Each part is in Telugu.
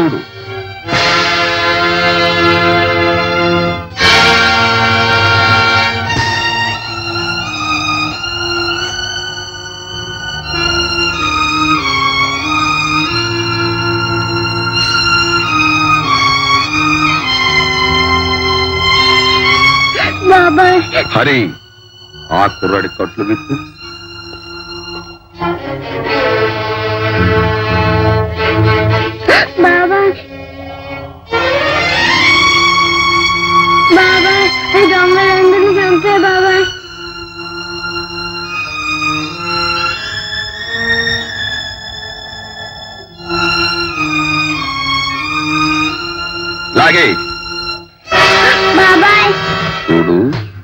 చూడు బాబాయ్ హరి ఆ కుర్రాడి కట్లు విప్పు బాబాయ్ బాబాయ్ ఈ దొంగలందరినీ చంపే బాబాయ్ లాగే బాబాయ్ చూడు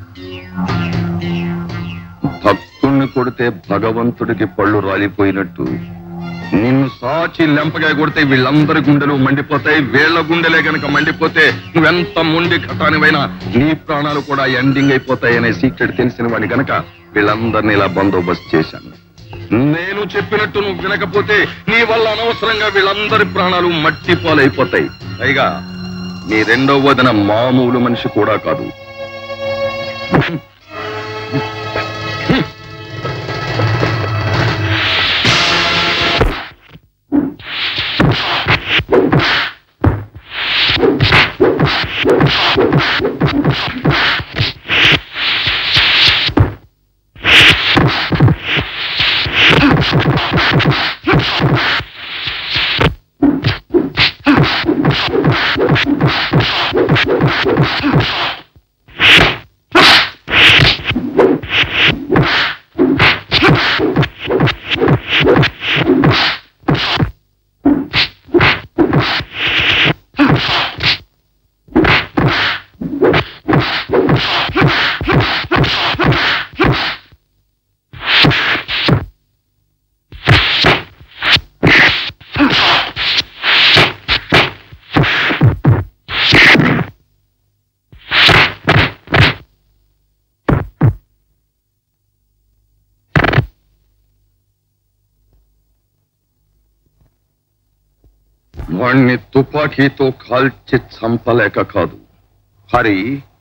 భక్తుణ్ణి కొడితే భగవంతుడికి పళ్ళు రాలిపోయినట్టు నిన్ను సాచి లెంపగా కొడితే వీళ్ళందరి గుండెలు మండిపోతాయి వీళ్ళ గుండెలే గనక మండిపోతే నువ్వెంత మొండి ఘటానివైనా నీ ప్రాణాలు కూడా ఎండింగ్ అయిపోతాయి అనే సీక్రెట్ తెలిసిన వాడిని గనక వీళ్ళందరినీ ఇలా బందోబస్తు చేశాను నేను చెప్పినట్టు నువ్వు వినకపోతే నీ వల్ల అనవసరంగా వీళ్ళందరి ప్రాణాలు మట్టి పాలైపోతాయి పైగా నీ రెండో వదిన మామూలు మనిషి కూడా కాదు వాణ్ణి తుపాకీతో కాల్చి చంపలేక కాదు హరి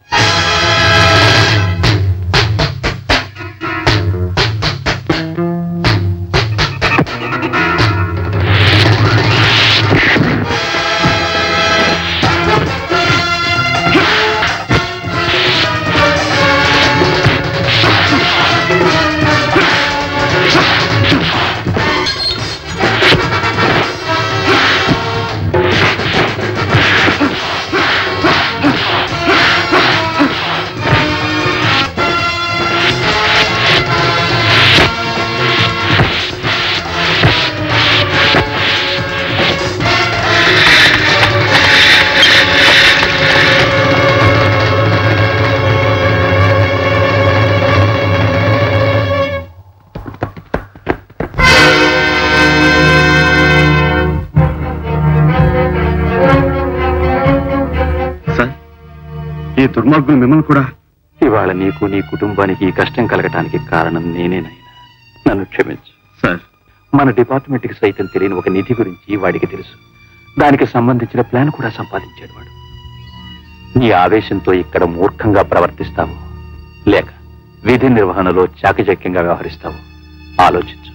సార్ ఈ దుర్మార్గులు మిమ్మల్ని కూడా ఇవాళ నీకు నీ కుటుంబానికి ఈ కష్టం కలగటానికి కారణం నేనేనైనా నన్ను క్షమించు సార్ మన డిపార్ట్మెంట్ కి సైతం తెలియని ఒక నిధి గురించి వాడికి తెలుసు దానికి సంబంధించిన ప్లాన్ కూడా సంపాదించాడు వాడు నీ ఆవేశంతో ఇక్కడ మూర్ఖంగా ప్రవర్తిస్తావు లేక విధి నిర్వహణలో చాకచక్యంగా వ్యవహరిస్తావు ఆలోచించు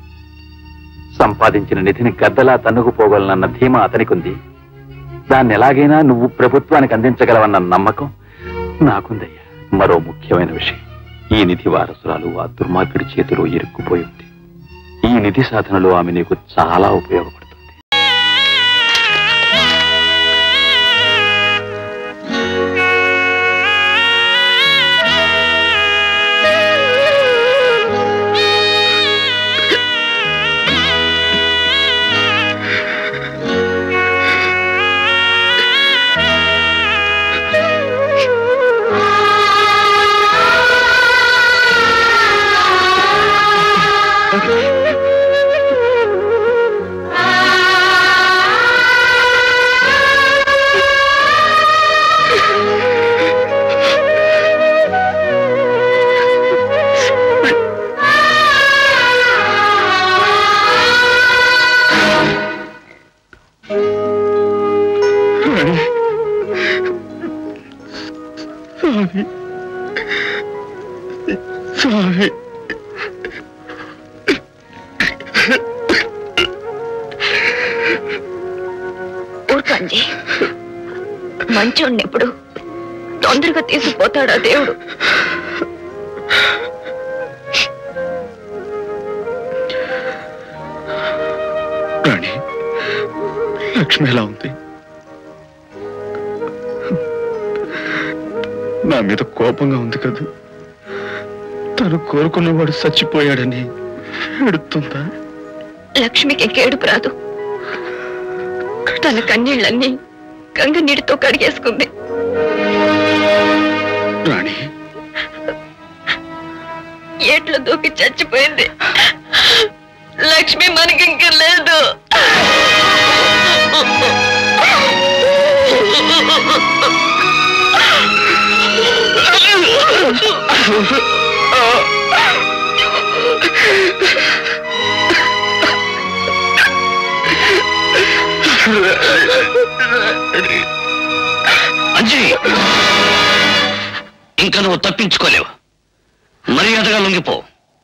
సంపాదించిన నిధిని గద్దలా తన్నుకుపోగలనన్న ధీమా అతనికి ఉంది దాన్ని ఎలాగైనా నువ్వు ప్రభుత్వానికి అందించగలవన్న నమ్మకం నాకుందయ్యా మరో ముఖ్యమైన విషయం ఈ నిధి వారసురాలు ఆ దుర్మార్గుడి చేతిలో ఇరుక్కుపోయి ఉంది ఈ నిధి సాధనలో ఆమె నీకు చాలా ఉపయోగపడుతుంది ఆ ఊరుకండి మంచోడిని ఎప్పుడు తొందరగా తీసుకుపోతాడా దేవుడు రాణి లక్ష్మి ఎలా ఉంది నా మీద కోపంగా ఉంది కదా తను కోరుకున్నవాడు చచ్చిపోయాడని ఎడుతుందా లక్ష్మికి ఇంకేడుపు రాదు తన కన్నీళ్ళన్నీ గంగ నీటితో కడిగేసుకుంది రాణి ఏట్లో దూకి చచ్చిపోయింది లక్ష్మి మనకి ఇంక లేదు అంజలి ఇంకా నువ్వు తప్పించుకోలేవు మర్యాదగా లొంగిపో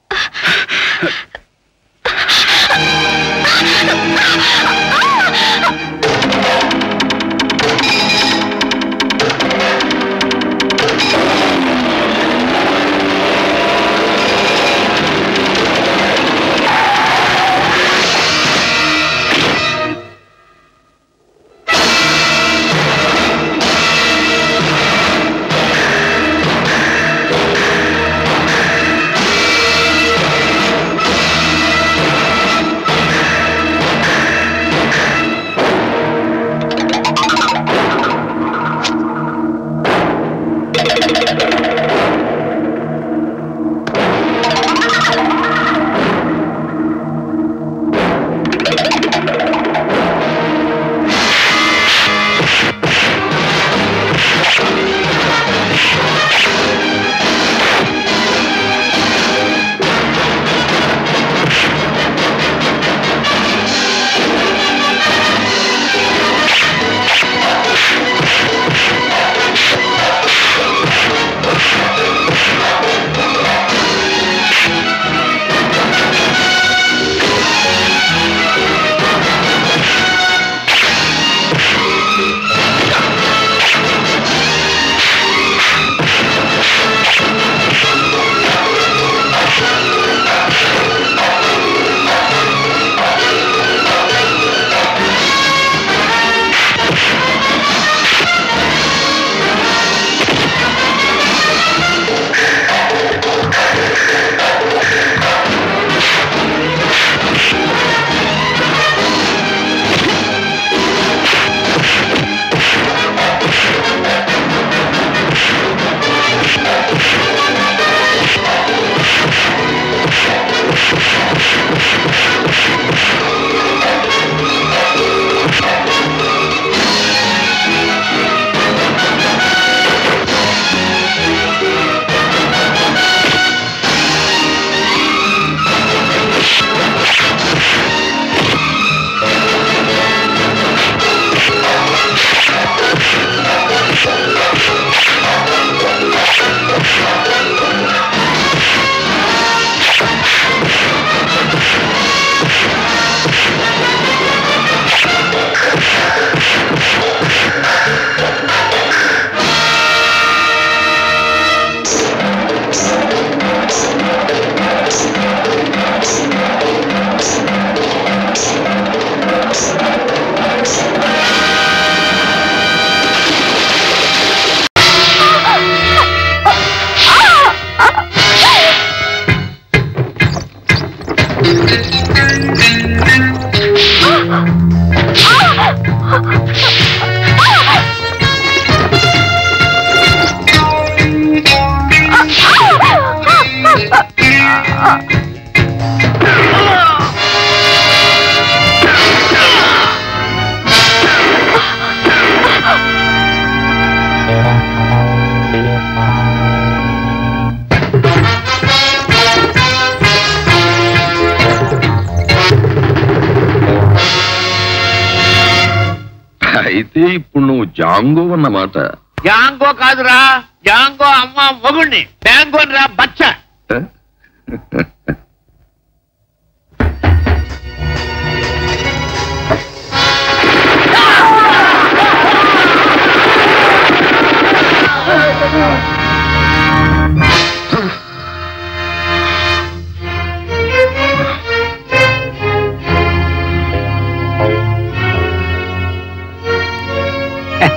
అయితే ఇప్పుడు నువ్వు జాంగో అన్నమాట జాంగో కాదురా జాంగో అమ్మ మొగుణ్ణి బ్యాంగోని రా బచ్చ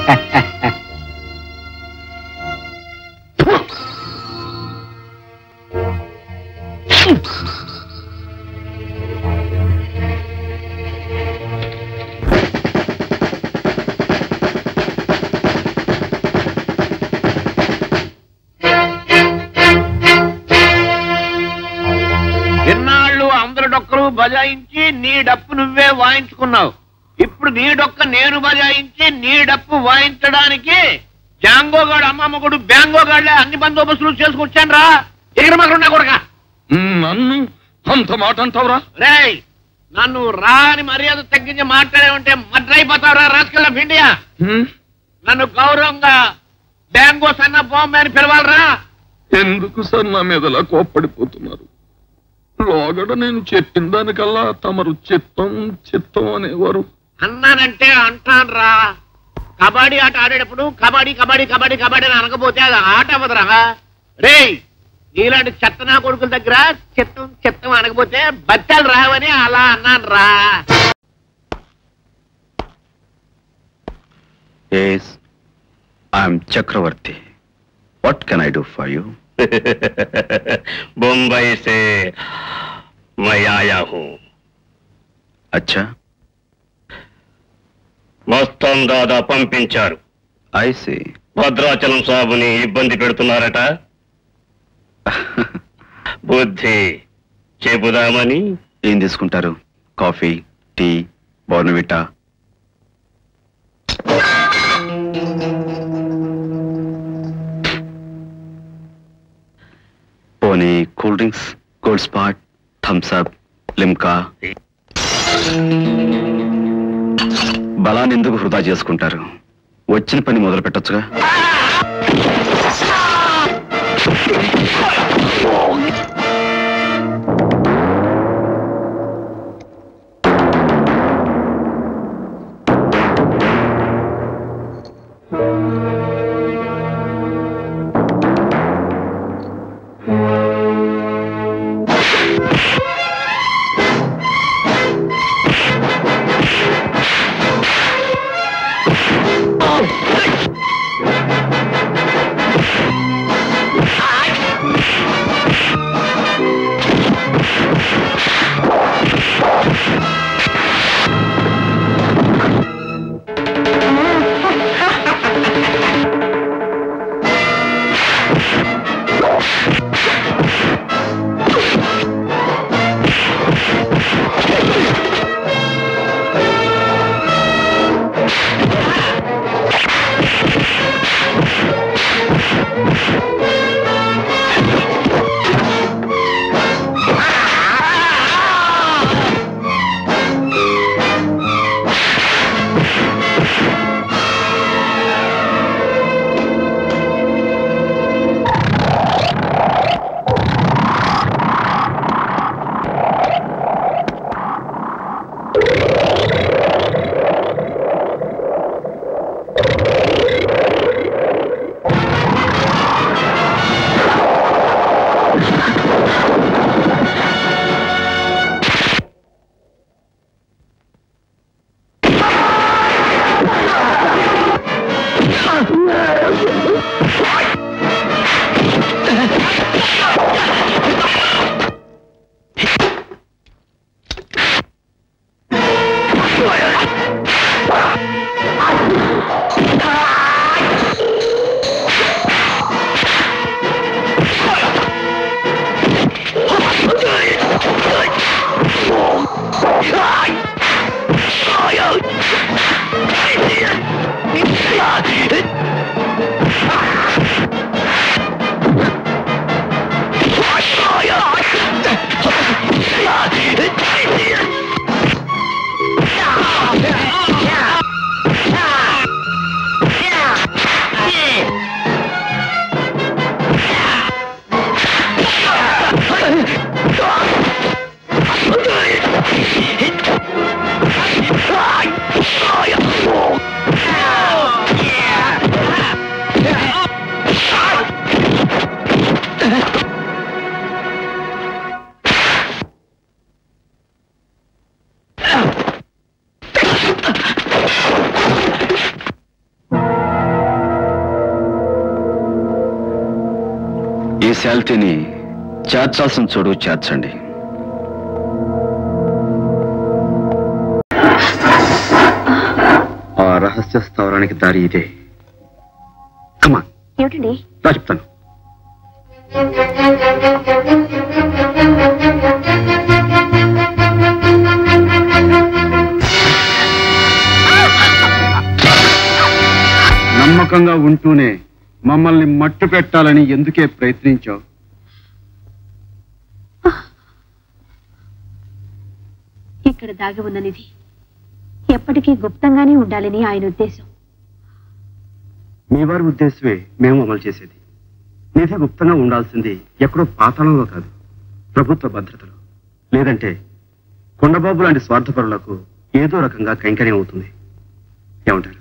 ఎన్నాళ్ళు అందరి డొక్కలు బజాయించి నీ డప్పు నువ్వే వాయించుకున్నావు ఇప్పుడు నీ డొక్క నేను బజాయించి నీ డప్పు వాయించడానికి జాంగోగాడు అమ్మమ్మగుడు బ్యాంగోగాడులే అన్ని బందోబస్తులు చేసుకొచ్చాను రా ఎగిరి మగరున్నా కొడక నన్ను అంత మాట అంటావురా రేయ్ నన్ను రాని మర్యాద తగ్గించి మాట్లాడే ఉంటే మడ్రైపోతావురా రాసుకెళ్ళ ఇండియా హ్మ్? నన్ను గౌరవంగా బ్యాంగో సన్న బాంబే అని పిలవాలరా ఎందుకు సార్ నా మీద ఇలా కోప్పడిపోతున్నారు లోగడ నేను చెప్పిన దానికల్లా తమరు చిత్తం చిత్తం అనేవారు అన్నానంటే అంటాను రా కబడ్డీ ఆట ఆడేటప్పుడు కబడ్డీ కబడ్డీ కబడ్డీ కబడ్డీ అని అనకపోతే అది ఆట అవ్వదురా రేయ్ నీలాంటి చెత్త నా కొడుకుల దగ్గర చిత్తం చిత్తం అనకపోతే బత్తాలు రావని అలా అన్నాను రా yes I'm Chakravarthy what can I do for you Bombay से मैं आया हूँ అచ్చా మస్తాన్ దాదా పంపించారు ఐ సీ భద్రాచలం సాబుని ఇబ్బంది పెడుతున్నారట బుద్ధి చెబుదామని ఏం తీసుకుంటారు కాఫీ టీ బోర్నవిటా పోనీ cool drinks cold spot Thums Up Limca బలాన్ని ఎందుకు వృధా చేసుకుంటారు వచ్చిన పని మొదలు పెట్టొచ్చుగా Yeah! ఈ శాల్తీని చేర్చాల్సిన చోటు చేర్చండి ఆ రహస్య స్థావరానికి దారి ఇదే కమా ఏమిటండి రా చెప్తాను నమ్మకంగా ఉంటూనే మమ్మల్ని మట్టు పెట్టాలని ఎందుకే ప్రయత్నించావు ఇక్కడ దాగి ఉన్న నిధి ఎప్పటికీ గుప్తంగానే ఉండాలని ఆయన ఉద్దేశం మీ వారి ఉద్దేశమే మేము అమలు చేసేది నిధి గుప్తంగా ఉండాల్సింది ఎక్కడో పాతాళంలో కాదు ప్రభుత్వ భద్రతలో లేదంటే కొండబాబు లాంటి స్వార్థపరులకు ఏదో రకంగా కైంకర్యం అవుతుంది ఏమంటారు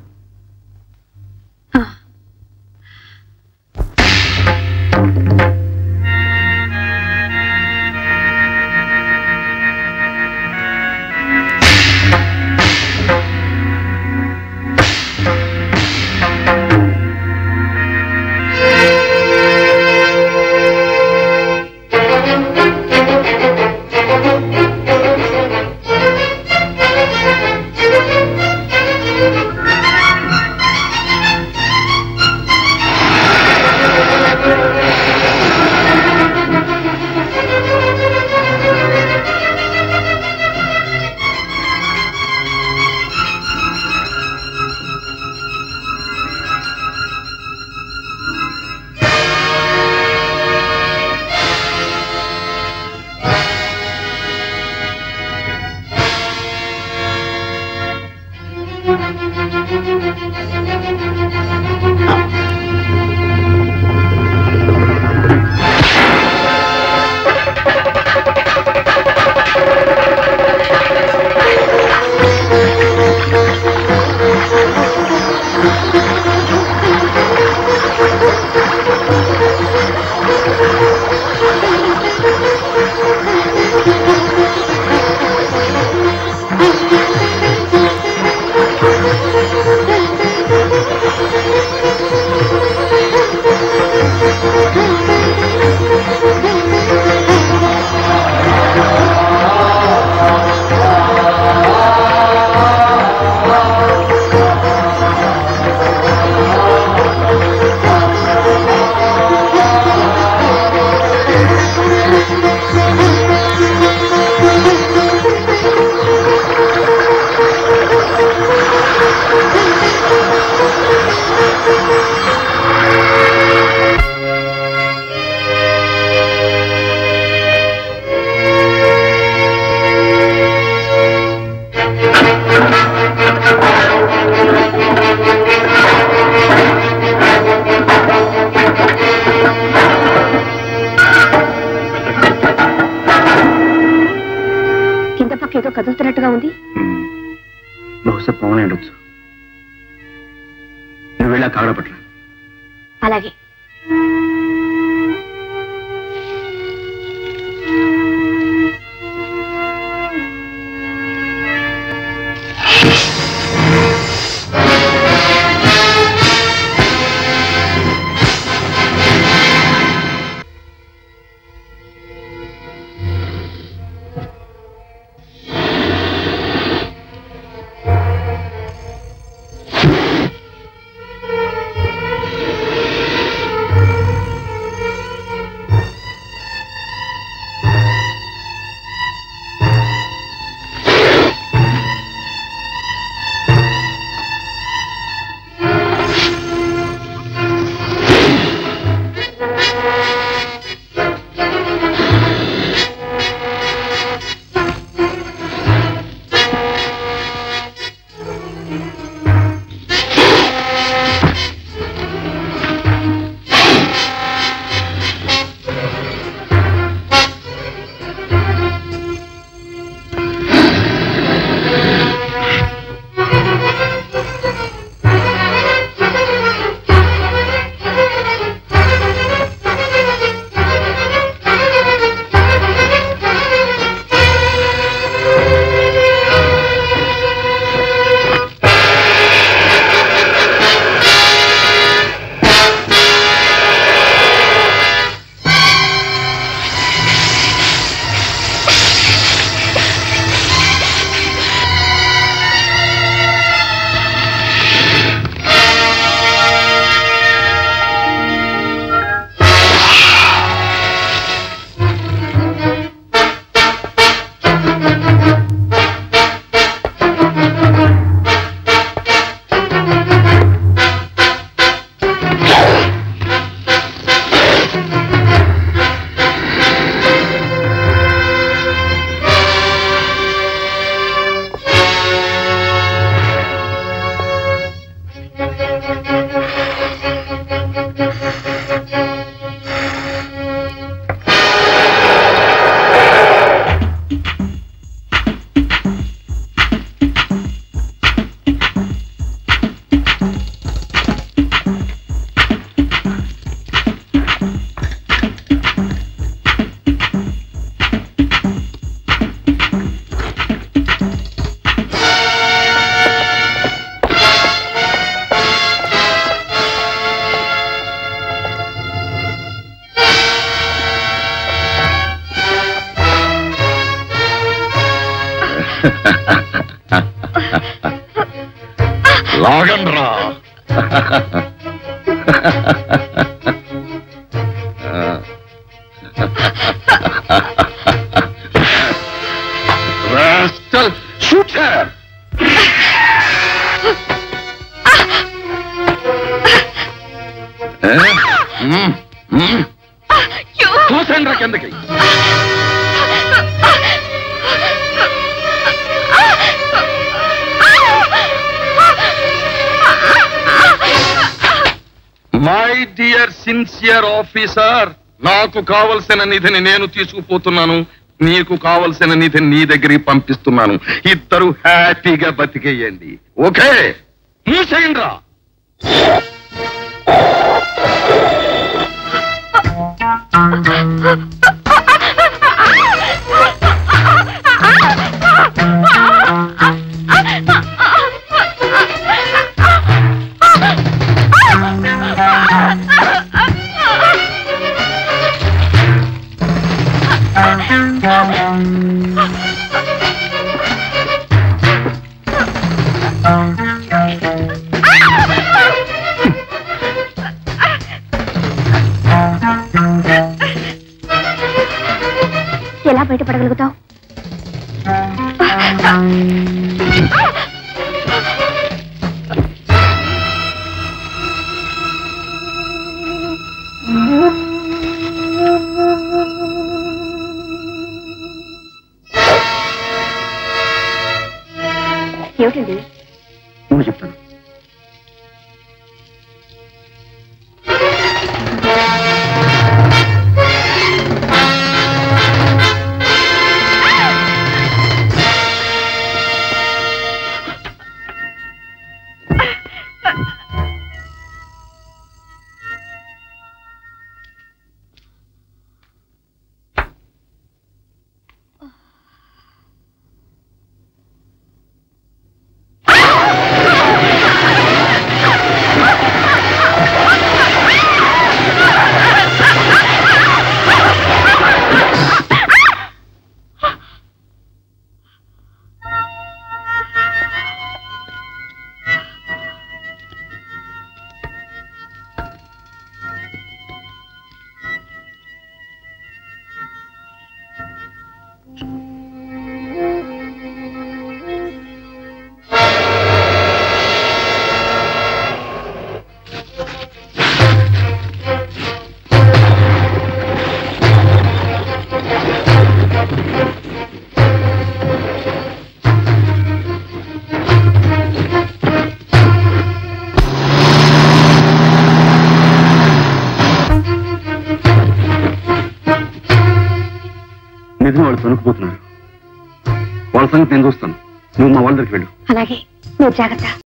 కింద పక్క ఏదో కదులుతున్నట్టుగా ఉంది మ్మ్. బహుశా పవన్ ఉండొచ్చు నువ్వు వెళ్ళా కాగడ పట్ల అలాగే ఆ లాగండ్రా Rascal, shoot her! Eh? Mm, mm. చూసండి రా కిందకి మై డియర్ సిన్సియర్ ఆఫీసర్ నాకు కావలసిన నిధిని నేను తీసుకుపోతున్నాను నీకు కావలసిన నిధిని నీ దగ్గరికి పంపిస్తున్నాను ఇద్దరు హ్యాపీగా బతికేయండి ఓకే మూసేయండి రా ఎలా బయటపడగలుగుతావు ఏమిటండి నువ్వు చెప్తాను నిధిని వాళ్ళు తొనుకుపోతున్నారు వాళ్ళ సంగతి నేను చూస్తాను నువ్వు మా వాళ్ళ దగ్గరికి వెళ్ళు అలాగే నువ్వు జాగ్రత్త